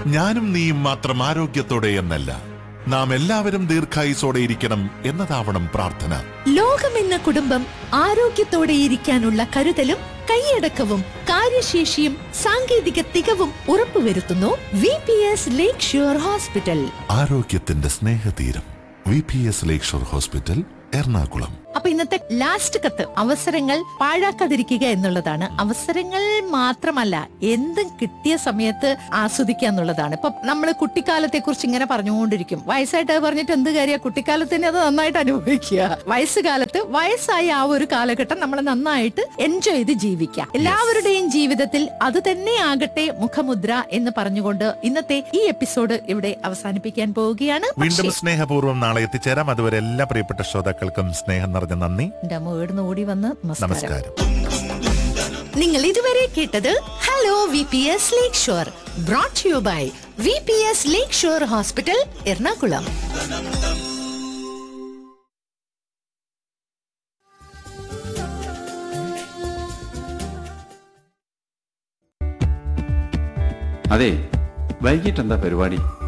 ഞാനും നീയും മാത്രം ആരോഗ്യത്തോടെ എന്നല്ല നാം എല്ലാവരും ദീർഘായുസോടെ ഇരിക്കണം എന്നതാവണം പ്രാർത്ഥന ലോകമെന്ന കുടുംബം ആരോഗ്യത്തോടെ ഇരിക്കാനുള്ള കരുതലും കൈയടക്കവും കാര്യശേഷിയും സാങ്കേതിക തികവും ഉറപ്പുവരുത്തുന്നു V P S Lakeshore hospital ആരോഗ്യത്തിന്റെ സ്നേഹതീരം V P S Lakeshore hospital Ernakulam അപ്പൊ ഇന്നത്തെ ലാസ്റ്റ് കത്ത് അവസരങ്ങൾ പാഴാക്കാതിരിക്കുക എന്നുള്ളതാണ് അവസരങ്ങൾ മാത്രമല്ല എന്തും കിട്ടിയ സമയത്ത് ആസ്വദിക്കുക എന്നുള്ളതാണ് ഇപ്പൊ നമ്മൾ കുട്ടിക്കാലത്തെ കുറിച്ച് ഇങ്ങനെ പറഞ്ഞുകൊണ്ടിരിക്കും വയസ്സായിട്ട് അത് പറഞ്ഞിട്ട് എന്ത് കാര്യം കുട്ടിക്കാലത്ത് തന്നെ അത് നന്നായിട്ട് അനുഭവിക്കുക വയസ്സുകാലത്ത് വയസ്സായ ആ ഒരു കാലഘട്ടം നമ്മൾ നന്നായിട്ട് എൻജോയ് ചെയ്ത് ജീവിക്കുക എല്ലാവരുടെയും ജീവിതത്തിൽ അത് തന്നെ ആകട്ടെ മുഖമുദ്ര എന്ന് പറഞ്ഞുകൊണ്ട് ഇന്നത്തെ ഈ എപ്പിസോഡ് ഇവിടെ അവസാനിപ്പിക്കാൻ പോവുകയാണ് വീണ്ടും പക്ഷേ സ്നേഹപൂർവ്വം നാളെ എത്തിച്ചേരാം അതുവരെ എല്ലാ പ്രിയപ്പെട്ട ശ്രോതാക്കൾക്കും സ്നേഹം നിറഞ്ഞ നന്ദി എന്റെ അമ്മ ഇവിടുന്ന് ഓടി വന്ന് നമസ്കാരം നമസ്കാരം നിങ്ങൾ ഇതുവരെ കേട്ടത് hello V P S Lakeshore brought you by V P S Lakeshore hospital Ernakulam അതെ വൈകിട്ട് എന്താ പരിപാടി